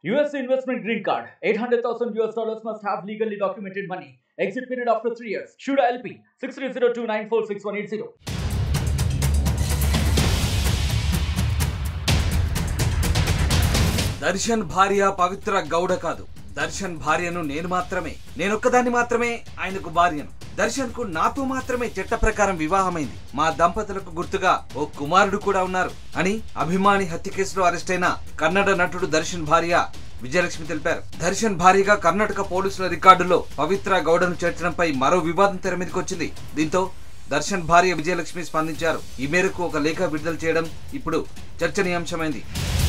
US investment green card. 800,000 US dollars must have legally documented money. Exit period after 3 years. Shuda LP 6302946180. Darshan భార్య పవిత్ర గౌడ కాదు దర్శన్ భార్యను నేను మాత్రమే నేనొక్కదాన్ని మాత్రమే ఆయనకు భార్యను దర్శన్ కు నాతో మాత్రమే చట్ట ప్రకారం వివాహమైంది మా దంపతులకు గుర్తుగా ఓ కుమారుడు కూడా ఉన్నారు అని అభిమాని హత్య కేసులో అరెస్ట్ అయిన కన్నడ నటుడు దర్శన్ భార్య విజయలక్ష్మి తెలిపారు దర్శన్ భార్యగా కర్ణాటక పోలీసుల రికార్డులో పవిత్ర గౌడను చేర్చడంపై మరో వివాదం తెర మీదకి వచ్చింది దీంతో దర్శన్ భార్య విజయలక్ష్మి స్పందించారు ఈ మేరకు ఒక లేఖ విడుదల చేయడం ఇప్పుడు చర్చనీయాంశమైంది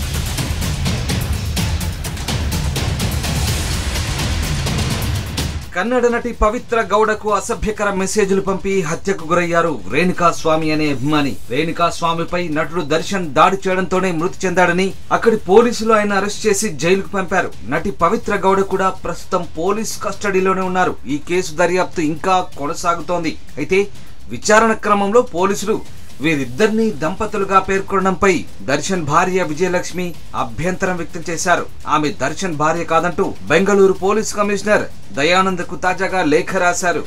కన్నడ నటి పవిత్ర గౌడకు అసభ్యకర మెసేజ్లు పంపి హత్యకు గురయ్యారు రేణుకా స్వామి అనే అభిమాని రేణుకా స్వామిపై నటుడు దర్శన్ దాడి చేయడంతోనే మృతి చెందాడని అక్కడి పోలీసులు ఆయన అరెస్ట్ చేసి జైలుకు పంపారు నటి పవిత్ర గౌడ కూడా ప్రస్తుతం పోలీస్ కస్టడీలోనే ఉన్నారు ఈ కేసు దర్యాప్తు ఇంకా కొనసాగుతోంది అయితే విచారణ క్రమంలో పోలీసులు వీరిద్దరిని దంపతులుగా పేర్కొనడంపై దర్శన్ భార్య విజయలక్ష్మి అభ్యంతరం వ్యక్తం చేశారు ఆమె దర్శన్ భార్య కాదంటూ బెంగళూరు పోలీస్ కమిషనర్ దయానందకు తాజాగా లేఖ రాశారు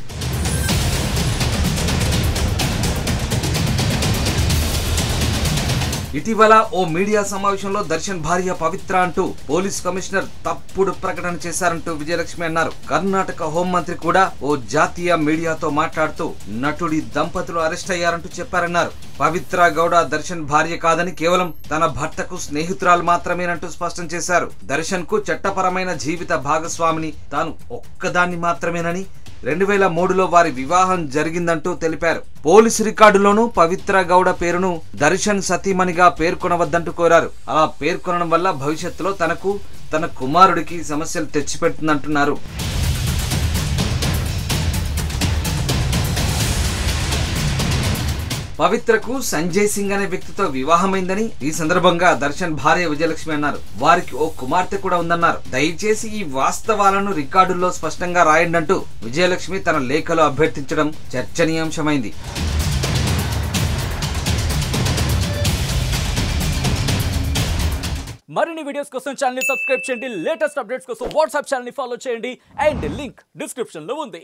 ఇటీవల ఓ మీడియా సమావేశంలో దర్శన్ భార్య పవిత్ర అంటూ పోలీస్ కమిషనర్ తప్పుడు ప్రకటన చేశారంటూ విజయలక్ష్మి అన్నారు కర్ణాటక హోంమంత్రి కూడా ఓ జాతీయ మీడియాతో మాట్లాడుతూ నటుడి దంపతులు అరెస్ట్ అయ్యారంటూ చెప్పారన్నారు పవిత్ర గౌడ దర్శన్ భార్య కాదని కేవలం తన భర్తకు స్నేహితురాలు మాత్రమేనంటూ స్పష్టం చేశారు దర్శన్ కు చట్టపరమైన జీవిత భాగస్వామిని తాను ఒక్కదాన్ని మాత్రమేనని రెండు వేల మూడులో వారి వివాహం జరిగిందంటూ తెలిపారు పోలీసు రికార్డులోనూ పవిత్ర గౌడ పేరును దర్శన్ సతీమణిగా పేర్కొనవద్దంటూ కోరారు అలా పేర్కొనడం వల్ల భవిష్యత్తులో తనకు తన కుమారుడికి సమస్యలు తెచ్చిపెడుతుందంటున్నారు పవిత్రకు సంజయ్ సింగ్ అనే వ్యక్తితో వివాహమైందని ఈ సందర్భంగా దర్శన్ భార్య విజయలక్ష్మి అన్నారు వారికి ఓ కుమార్తె కూడా ఉందన్నారు దయచేసి ఈ వాస్తవాలను రికార్డుల్లో స్పష్టంగా రాయండి అంటూ విజయలక్ష్మి తన లేఖలో అభ్యర్థించడం చర్చనీయాంశమైంది మరిన్ని వీడియోస్ కోసం ఛానల్ సబ్స్క్రైబ్ చేయండి లేటెస్ట్ అప్డేట్స్ కోసం వాట్సాప్ ఛానల్ ఫాలో చేయండి అండ్ లింక్ డిస్క్రిప్షన్ లో ఉంది